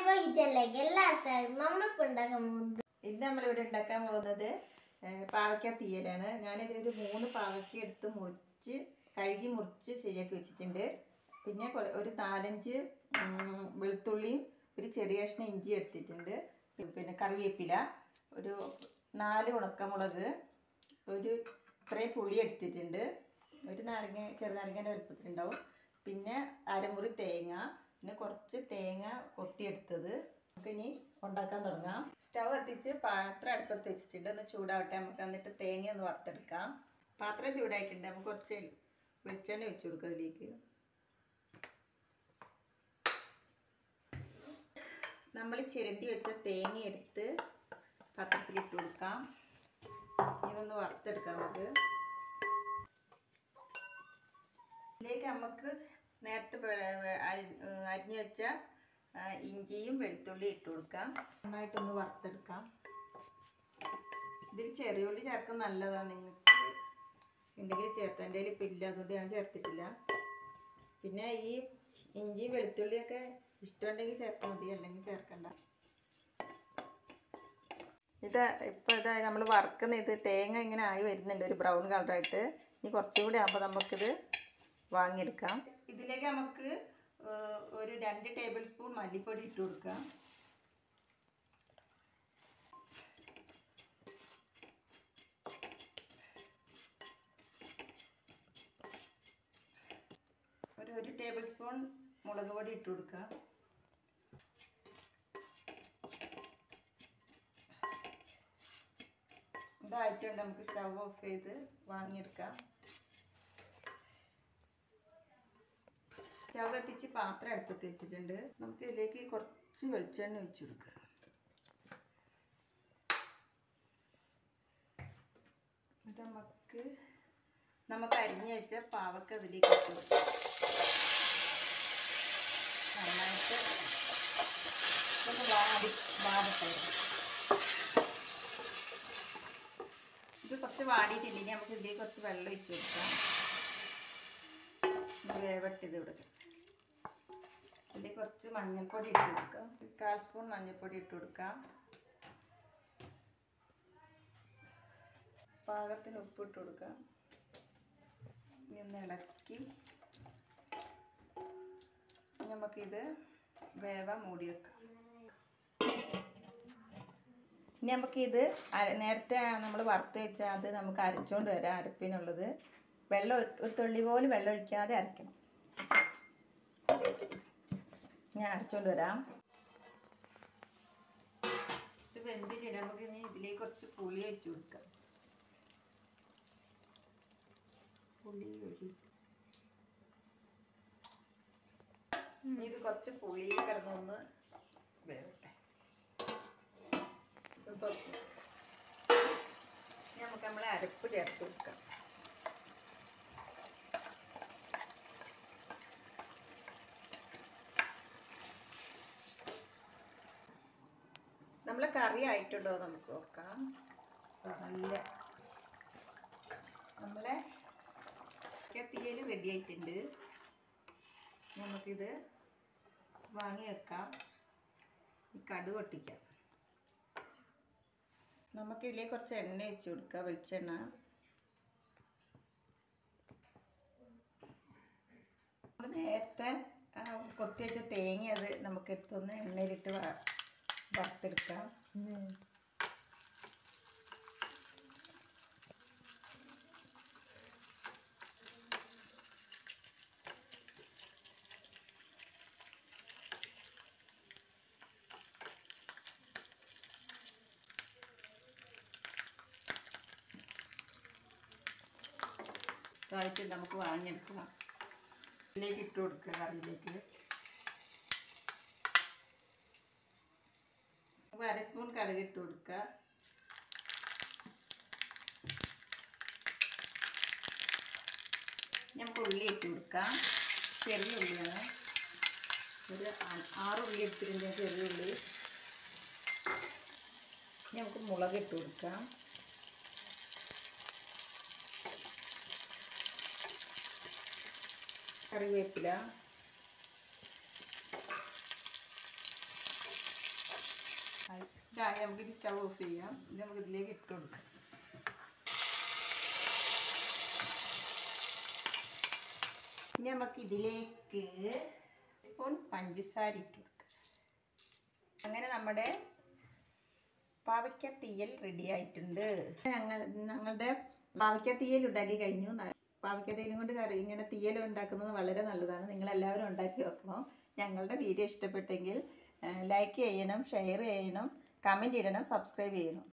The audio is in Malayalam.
കിച്ചണിലേക്ക് എല്ലാ ദിവസവും നമ്മളിപ്പോൾ ഉണ്ടാക്കാൻ പോകുന്നത് ഇന്ന് നമ്മളിവിടെ ഉണ്ടാക്കാൻ പോകുന്നത് ഏഹ്, പാവയ്ക്ക തീയലാണ് ഞാനിതിലൊരു മൂന്ന് പാവയ്ക്ക എടുത്ത് മുറിച്ച് കഴുകി മുറിച്ച് ശരിയാക്കി വെച്ചിട്ടുണ്ട് പിന്നെ കൊ- ഒരു നാലഞ്ച് ഉം, വെളുത്തുള്ളിയും ഒരു ചെറിയ കഷ്ണം ഇഞ്ചി എടുത്തിട്ടുണ്ട് പി- പിന്നെ കറിവേപ്പില ഒരു നാല് ഉണക്കമുളക് ഒരു ഇത്രയും പുളി എടുത്തിട്ടുണ്ട് ഒരു നാരങ്ങ ചെറുനാരങ്ങൻ്റെ വലുപ്പത്തിലുണ്ടാവും പിന്നെ അരമുറി തേങ്ങ പിന്നെ കുറച്ച് തേങ്ങ കൊത്തിയെടുത്തത് നമുക്കിനി ഉണ്ടാക്കാൻ തുടങ്ങാം സ്റ്റവ് കത്തിച്ച് പാത്രം അടുപ്പത്ത് വെച്ചിട്ടുണ്ട് ഒന്ന് ചൂടാവട്ടെ നമുക്ക് എന്നിട്ട് തേങ്ങ ഒന്ന് വറുത്തെടുക്കാം പാത്രം ചൂടായിട്ടുണ്ട് നമുക്ക് കുറച്ച് വെളിച്ചെണ്ണ ഒഴിച്ചു കൊടുക്കുക അതിലേക്ക് നമ്മൾ ചിരണ്ടി വെച്ച തേങ്ങ എടുത്ത് പാത്രത്തിൽ ഇട്ട് കൊടുക്കാം ഇതൊന്ന് വറുത്തെടുക്കാം നമുക്ക് ഇതിലേക്ക് നമുക്ക് നേരത്തെ വെ- വെ- അരി- ഏഹ് അരിഞ്ഞു വെച്ച ആ, ഇഞ്ചിയും വെളുത്തുള്ളി ഇട്ട് കൊടുക്കാം നന്നായിട്ടൊന്ന് വറുത്തെടുക്കാം ഇതിൽ ചെറിയ ഉള്ളി ചേർക്കാൻ നല്ലതാണ് നിങ്ങൾക്ക് ഉണ്ടെങ്കിൽ ചേർത്ത് എൻ്റെ കയ്യിൽ ഇപ്പം ഇല്ല അതുകൊണ്ട് ഞാൻ ചേർത്തിട്ടില്ല പിന്നെ ഈ ഇഞ്ചി വെളുത്തുള്ളിയൊക്കെ ഇഷ്ടമുണ്ടെങ്കിൽ ചേർത്താൽ മതി അല്ലെങ്കിൽ ചേർക്കണ്ട ഇത് ഇപ്പോൾ ഇതാ നമ്മൾ വറുക്കുന്ന ഇത് തേങ്ങ ഇങ്ങനെ ആയി വരുന്നുണ്ട് ഒരു ബ്രൗൺ കളറായിട്ട് ഇനി കുറച്ചുകൂടി ആകുമ്പോൾ നമുക്കിത് വാങ്ങിയെടുക്കാം ഇതിലേക്ക് നമുക്ക് ഏഹ്, ഒരു രണ്ട് ടേബിൾ സ്പൂൺ മല്ലിപ്പൊടി ഇട്ട് കൊടുക്കാം ഒരു ഒരു ടേബിൾ സ്പൂൺ മുളക് പൊടി ഇട്ട് കൊടുക്കാം ഇതായിട്ടുണ്ട് നമുക്ക് സ്റ്റവ് ഓഫ് ചെയ്ത് വാങ്ങിയെടുക്കാം സ്റ്റവ് കത്തിച്ച് പാത്രം അടുപ്പത്ത് വെച്ചിട്ടുണ്ട് നമുക്ക് ഇതിലേക്ക് കുറച്ച് വെളിച്ചെണ്ണ ഒഴിച്ചു കൊടുക്കുക എന്നിട്ട് നമുക്ക് നമുക്ക് അരിഞ്ഞ് വെച്ച പാവക്ക അതിലേക്ക് ഇട്ട് കൊടുക്കാം നന്നായിട്ട് ഇതൊന്ന് വാടി വാടട്ടെ ഇത് കുറച്ച് വാടിയിട്ടുണ്ടെങ്കിൽ നമുക്ക് ഇതിലേക്ക് കുറച്ച് വെള്ളം ഒഴിച്ച് കൊടുക്കാം ഇത് വേവട്ട് ഇത് കൊടുക്കാം ഇതിൽ കുറച്ച് മഞ്ഞൾപ്പൊടി ഇട്ട് കൊടുക്കാം ഒരു കാൽ സ്പൂൺ മഞ്ഞൾപ്പൊടി ഇട്ട് കൊടുക്കാം പാകത്തിന് ഉപ്പ് ഇട്ട് കൊടുക്കാം ഇനി ഒന്ന് ഇളക്കി നമുക്കിത് വേവ മൂടി വെക്കാം ഇനി നമുക്കിത് അര- നേരത്തെ നമ്മൾ വറുത്ത് വെച്ചാൽ അത് നമുക്ക് അരച്ചുകൊണ്ട് വരാം അരപ്പിനുള്ളത് വെള്ളം ഒരു- ഒരു തുള്ളി പോലും വെള്ളം ഒഴിക്കാതെ അരയ്ക്കണം ഞാൻ അരച്ചുകൊണ്ട് വരാം ഇത് വെന്തിട്ട് നമുക്ക് ഇനി ഇതിലേക്ക് കുറച്ച് പുളി വെച്ച് കൊടുക്കാം പുളി ഒഴി ഇനി ഇത് കുറച്ച് പുളി കിടന്നൊന്ന് വേവട്ടെ ഇത് കുറച്ച് ഇനി നമുക്ക് നമ്മളെ അരപ്പ് ചേർത്ത് കൊടുക്കാം നമ്മളെ കറി ആയിട്ടുണ്ടോ നമുക്ക് നോക്കാം നല്ല നമ്മളെ തീയൽ റെഡി ആയിട്ടുണ്ട് നമുക്കിത് വാങ്ങി വെക്കാം ഈ കടു പൊട്ടിക്കാം നമുക്കിതിലേക്ക് കുറച്ച് എണ്ണ വെച്ച് കൊടുക്കാം വെളിച്ചെണ്ണ നമ്മൾ നേരത്തെ ആ കൊത്തി വെച്ച തേങ്ങ അത് നമുക്ക് എടുത്തൊന്ന് എണ്ണയിലിട്ട് വ- വറുത്തെടുക്കാം ഇതായിട്ട് നമുക്ക് വാങ്ങിയെടുക്കാം ഇതിലേക്ക് ഇട്ട് കൊടുക്കുക കറിയിലേക്ക് അപ്പോൾ അര സ്പൂൺ കടുക് ഇട്ട് കൊടുക്കുക നമുക്ക് ഉള്ളി ഇട്ട് കൊടുക്കാം ചെറിയ ഉള്ളിയാണ് ഒരു ആ- ആറ് ഉള്ളി എടുത്തിട്ടുണ്ട് ചെറിയ ഉള്ളി ഇനി നമുക്ക് മുളക് ഇട്ട് കൊടുക്കാം കറിവേപ്പില ചായ നമുക്ക് ഇത് സ്റ്റവ് ഓഫ് ചെയ്യാം ഇത് നമുക്ക് ഇതിലേക്ക് ഇട്ട് കൊടുക്കാം ഇനി നമുക്ക് ഇതിലേക്ക് സ്പൂൺ പഞ്ചസാര ഇട്ട് കൊടുക്കാം അങ്ങനെ നമ്മുടെ പാവയ്ക്ക തീയൽ റെഡി ആയിട്ടുണ്ട് ഞങ്ങൾ ഞങ്ങളുടെ പാവയ്ക്ക തീയൽ ഉണ്ടാക്കി കഴിഞ്ഞു ന- പാവയ്ക്ക തീയലും കൊണ്ട് കറി ഇങ്ങനെ തീയൽ ഉണ്ടാക്കുന്നത് വളരെ നല്ലതാണ് നിങ്ങൾ എല്ലാവരും ഉണ്ടാക്കി വെക്കണം ഞങ്ങളുടെ വീഡിയോ ഇഷ്ടപ്പെട്ടെങ്കിൽ ലൈക്ക് ചെയ്യണം ഷെയർ ചെയ്യണം കമൻറ്റ് ഇടണം സബ്സ്ക്രൈബ് ചെയ്യണം